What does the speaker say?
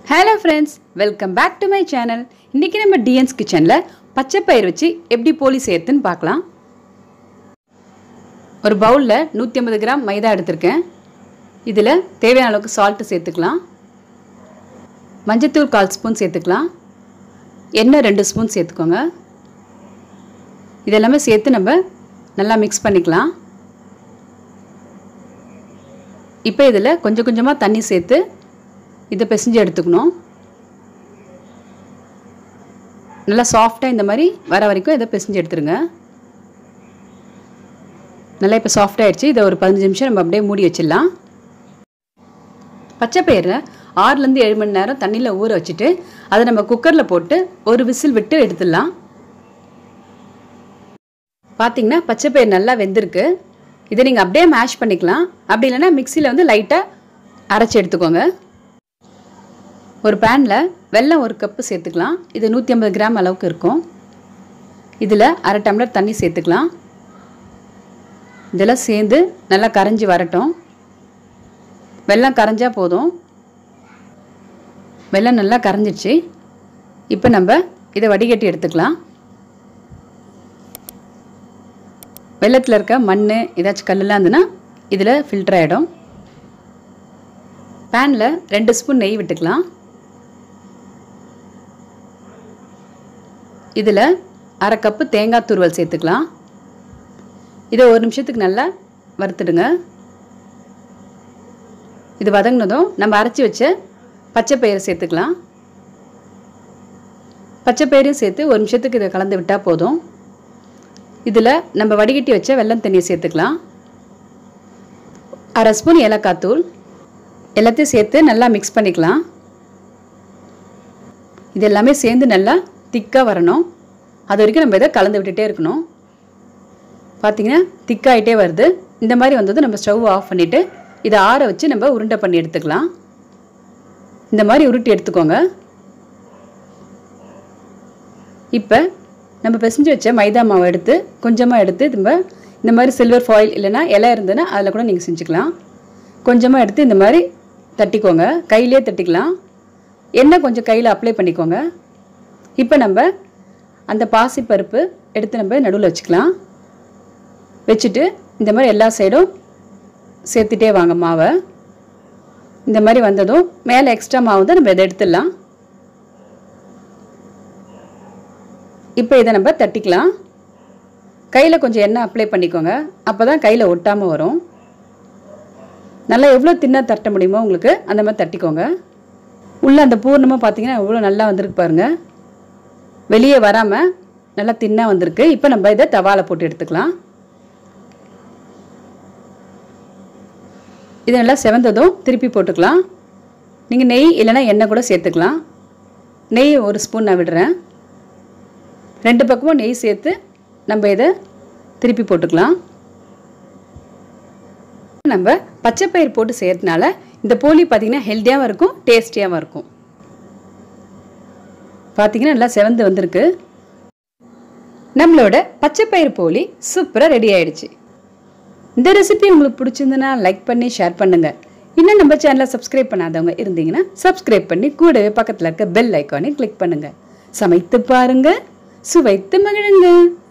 hello friends welcome back to my channel இன்றைக்கி நம்ம டிஎன்ஸ் கிச்சனில் பச்சை பயிர் வச்சு எப்படி போலி செய்யறதுன்னு பார்க்கலாம் ஒரு பவுலில் நூற்றி ஐம்பது கிராம் மைதா எடுத்திருக்கேன் இதில் தேவையான அளவுக்கு சால்ட்டு சேர்த்துக்கலாம் மஞ்சத்தூள் கால் ஸ்பூன் சேர்த்துக்கலாம் எண்ணெய் ரெண்டு ஸ்பூன் சேர்த்துக்கோங்க இதெல்லாமே சேர்த்து நம்ம நல்லா மிக்ஸ் பண்ணிக்கலாம் இப்போ இதில் கொஞ்சம் கொஞ்சமாக தண்ணி சேர்த்து இதை பிசைஞ்சு எடுத்துக்கணும் நல்லா சாஃப்டாக இந்த மாதிரி வர வரைக்கும் இதை பிசைஞ்சு எடுத்துருங்க நல்லா இப்போ சாஃப்டாகிடுச்சு இதை ஒரு பதினஞ்சு நிமிஷம் நம்ம அப்படியே மூடி வச்சிடலாம் பச்சை பயிரை ஆறுலேருந்து ஏழு மணி நேரம் தண்ணியில் ஊற வச்சுட்டு அதை நம்ம குக்கரில் போட்டு ஒரு விசில் விட்டு எடுத்துடலாம் பார்த்தீங்கன்னா பச்சை பயிர் நல்லா வெந்திருக்கு இதை நீங்கள் அப்படியே மேஷ் பண்ணிக்கலாம் அப்படி இல்லைன்னா மிக்சியில் வந்து லைட்டாக அரைச்சி எடுத்துக்கோங்க ஒரு பேனில் வெல்லம் ஒரு கப்பு சேர்த்துக்கலாம் இது நூற்றி ஐம்பது கிராம் அளவுக்கு இருக்கும் இதில் அரை டம்ளர் தண்ணி சேர்த்துக்கலாம் இதெல்லாம் சேர்ந்து நல்லா கரைஞ்சி வரட்டும் வெல்லம் கரைஞ்சா போதும் வெல்லம் நல்லா கரைஞ்சிடுச்சு இப்போ நம்ம இதை வடிகட்டி எடுத்துக்கலாம் வெள்ளத்தில் இருக்க மண் ஏதாச்சும் கல்லெலாம் இருந்துன்னா இதில் ஃபில்டர் ஆகிடும் பேனில் ரெண்டு ஸ்பூன் நெய் விட்டுக்கலாம் இதில் அரை கப்பு தேங்காய் துருவல் சேர்த்துக்கலாம் இதை ஒரு நிமிஷத்துக்கு நல்லா வறுத்துடுங்க இது வதங்கினதும் நம்ம அரைச்சி வச்ச பச்சை பயிரை சேர்த்துக்கலாம் பச்சை பயிரையும் சேர்த்து ஒரு நிமிஷத்துக்கு இதை கலந்து விட்டால் போதும் இதில் நம்ம வடிகட்டி வச்ச வெல்லம் தண்ணியை சேர்த்துக்கலாம் அரை ஸ்பூன் ஏலக்காய் தூள் எல்லாத்தையும் சேர்த்து நல்லா மிக்ஸ் பண்ணிக்கலாம் இது எல்லாமே சேர்ந்து நல்லா திக்காக வரணும் அது வரைக்கும் நம்ம இதை கலந்து விட்டுட்டே இருக்கணும் பார்த்தீங்கன்னா திக்காயிட்டே வருது இந்த மாதிரி வந்தது நம்ம ஸ்டவ் ஆஃப் பண்ணிவிட்டு இதை ஆற வச்சு நம்ம உருண்டை பண்ணி எடுத்துக்கலாம் இந்த மாதிரி உருட்டி எடுத்துக்கோங்க இப்போ நம்ம பிசைஞ்சு வச்ச மைதா மாவை எடுத்து கொஞ்சமாக எடுத்து நம்ம இந்த மாதிரி சில்வர் ஃபாயில் இல்லைனா இலை இருந்ததுன்னா அதில் கூட நீங்கள் செஞ்சுக்கலாம் கொஞ்சமாக எடுத்து இந்த மாதிரி தட்டிக்கோங்க கையிலே தட்டிக்கலாம் எண்ணெய் கொஞ்சம் கையில் அப்ளை பண்ணிக்கோங்க இப்போ நம்ம அந்த பாசிப்பருப்பு எடுத்து நம்ம நடுவில் வச்சுக்கலாம் வச்சுட்டு இந்த மாதிரி எல்லா சைடும் சேர்த்துட்டே வாங்க மாவை இந்த மாதிரி வந்ததும் மேலே எக்ஸ்ட்ரா மாவு தான் நம்ம இதை எடுத்துடலாம் இப்போ இதை நம்ம தட்டிக்கலாம் கையில் கொஞ்சம் எண்ணெய் அப்ளை பண்ணிக்கோங்க அப்போ தான் கையில் ஒட்டாமல் வரும் நல்லா எவ்வளோ தின்னாக தட்ட முடியுமோ உங்களுக்கு அந்த மாதிரி தட்டிக்கோங்க உள்ளே அந்த பூர்ணமாக பார்த்தீங்கன்னா எவ்வளோ நல்லா வந்திருக்கு பாருங்கள் வெளியே வராமல் நல்லா தின்னாக வந்திருக்கு இப்போ நம்ம இதை தவாவில் போட்டு எடுத்துக்கலாம் இது நல்லா செவந்ததும் திருப்பி போட்டுக்கலாம் நீங்கள் நெய் இல்லைன்னா எண்ணெய் கூட சேர்த்துக்கலாம் நெய் ஒரு ஸ்பூன் நான் விடுறேன் ரெண்டு பக்கமும் நெய் சேர்த்து நம்ம இதை திருப்பி போட்டுக்கலாம் நம்ம பச்சை பயிர் போட்டு செய்யறதுனால இந்த போலி பார்த்திங்கன்னா ஹெல்த்தியாகவும் இருக்கும் டேஸ்டியாகவும் இருக்கும் பார்த்தீங்கன்னா நல்லா செவந்து வந்திருக்கு நம்மளோட பச்சை பயிர் போலி சூப்பராக ரெடி ஆயிடுச்சு இந்த ரெசிபி உங்களுக்கு பிடிச்சிருந்ததுன்னா லைக் பண்ணி ஷேர் பண்ணுங்க இன்னும் நம்ம சேனலை சப்ஸ்கிரைப் பண்ணாதவங்க இருந்தீங்கன்னா சப்ஸ்கிரைப் பண்ணி கூடவே பக்கத்தில் இருக்க பெல் ஐக்கானை கிளிக் பண்ணுங்க சமைத்து பாருங்க சுவைத்து மகிழுங்க